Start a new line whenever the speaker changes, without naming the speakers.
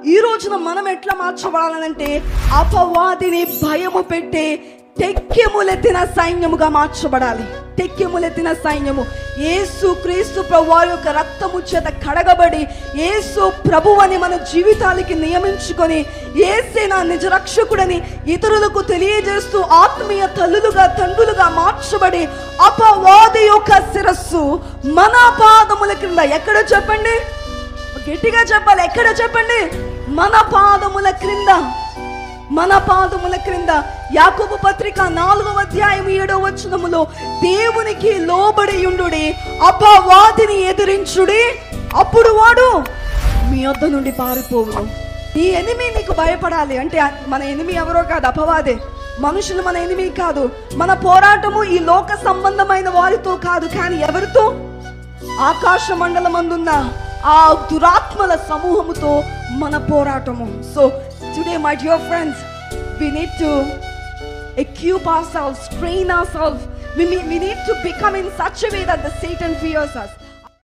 ఈ రోజున మనం ఎట్లా మార్చబడాలనంటే అపవాదిని భయము పెట్టే తెక్కెములెత్తిన సైన్యముగా మార్చబడాలి తెక్కెములెత్తిన సైన్యము యేసు క్రీస్తు ప్రభు వారి యొక్క రక్తము చేత కడగబడి యేసు ప్రభు అని మన జీవితాలకి నియమించుకొని ఏసే నా నిజరక్షకుడని ఇతరులకు తెలియజేస్తూ ఆత్మీయ తల్లులుగా తండ్రులుగా మార్చబడి అపవాది యొక్క శిరస్సు మన పాదముల క్రింద ఎక్కడ చెప్పండి గట్టిగా చెప్పాలి ఎక్కడ చెప్పండి మన పాదముల క్రింద మన పాదముల క్రింద యాకోబు పత్రిక నాలుగవ అధ్యాయం ఏడవ వచనములో దేవునికి లోబడి ఉండుడి అపవాదిని ఎదిరించుడి అప్పుడు వాడు మీ వద్ద నుండి పారిపోవును ఈ ఎనిమి నీకు భయపడాలి అంటే మన ఎనిమి ఎవరో కాదు అపవాదే మనుషులు మన ఎనిమి కాదు మన పోరాటము ఈ లోక సంబంధమైన వారితో కాదు కానీ ఎవరితో ఆకాశ మండలమందున్న ఆ దురాత్మల సమూహముతో మన పోరాటము so today my dear friends we need to equip ourselves, train ourselves. We, we we need to become in such a way that the Satan fears us.